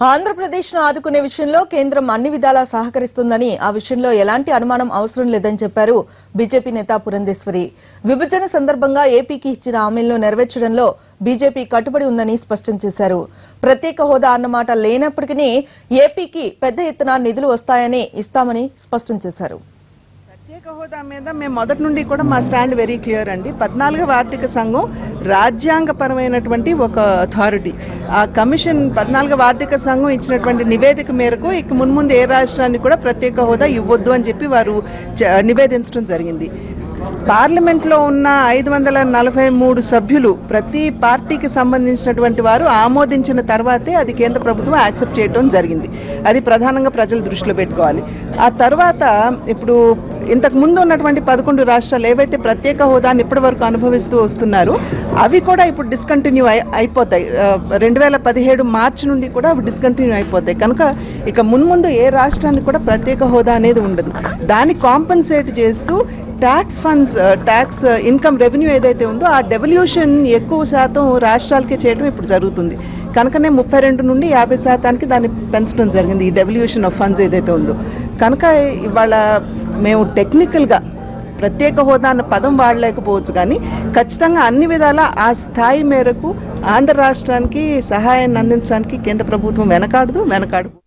ఆంధ్రప్రదేశ్ను ఆదుకునే విషయంలో కేంద్రం అన్ని విధాలా సహకరిస్తుందని ఆ విషయంలో ఎలాంటి అనుమానం అవసరం లేదని చెప్పారు బీజేపీ నేత పురంధేశ్వరి విభజన సందర్భంగా ఏపీకి ఇచ్చిన హామీలను నెరవేర్చడంలో బీజేపీ కట్టుబడి ఉందని స్పష్టం చేశారు ప్రత్యేక హోదా అన్నమాట లేనప్పటికీ ఏపీకి పెద్ద ఎత్తున నిధులు వస్తాయని ఇస్తామని స్పష్టం చేశారు ప్రత్యేక హోదా మీద మేము మొదటి నుండి కూడా మా స్టాండ్ వెరీ క్లియర్ అండి పద్నాలుగవ ఆర్థిక సంఘం రాజ్యాంగపరమైనటువంటి ఒక అథారిటీ ఆ కమిషన్ పద్నాలుగవ ఆర్థిక సంఘం ఇచ్చినటువంటి నివేదిక మేరకు ఇక మున్ముందు ఏ రాష్ట్రానికి కూడా ప్రత్యేక హోదా ఇవ్వద్దు అని చెప్పి వారు చ- నివేదించడం జరిగింది పార్లమెంట్లో ఉన్న ఐదు వందల నలభై మూడు సభ్యులు ప్రతి పార్టీకి సంబంధించినటువంటి వారు ఆమోదించిన తర్వాతే అది కేంద్ర ప్రభుత్వం యాక్సెప్ట్ చేయడం జరిగింది అది ప్రధానంగా ప్రజలు దృష్టిలో పెట్టుకోవాలి ఆ తర్వాత ఇప్పుడు ఇంతకు ముందు ఉన్నటువంటి పదకొండు రాష్ట్రాలు ఏవైతే ప్రత్యేక హోదాని ఇప్పటి వరకు అనుభవిస్తూ వస్తున్నారో అవి కూడా ఇప్పుడు డిస్కంటిన్యూ అయి అయిపోతాయి రెండు వేల పదిహేడు మార్చి నుండి కూడా అవి డిస్కంటిన్యూ అయిపోతాయి కనుక ఇక మున్ముందు ఏ రాష్ట్రానికి కూడా ప్రత్యేక హోదా అనేది ఉండదు దాన్ని కాంపన్సేట్ చేస్తూ tax funds tax income revenue ఏదైతే ఉందో ఆ డెవల్యూషన్ ఎక్కువ శాతం రాష్ట్రాలకే చేయడం ఇప్పుడు జరుగుతుంది కనుకనే ముప్పై రెండు నుండి యాభై శాతానికి దాన్ని పెంచడం జరిగింది ఈ డెవల్యూషన్ ఆఫ్ ఫండ్స్ ఏదైతే ఉందో కనుక ఇవాళ మేము టెక్నికల్గా ప్రత్యేక హోదా అన్న పదం వాడలేకపోవచ్చు కానీ ఖచ్చితంగా అన్ని విధాల ఆ స్థాయి మేరకు ఆంధ్ర రాష్ట్రానికి సహాయాన్ని అందించడానికి కేంద్ర ప్రభుత్వం వెనకాడదు వెనకాడు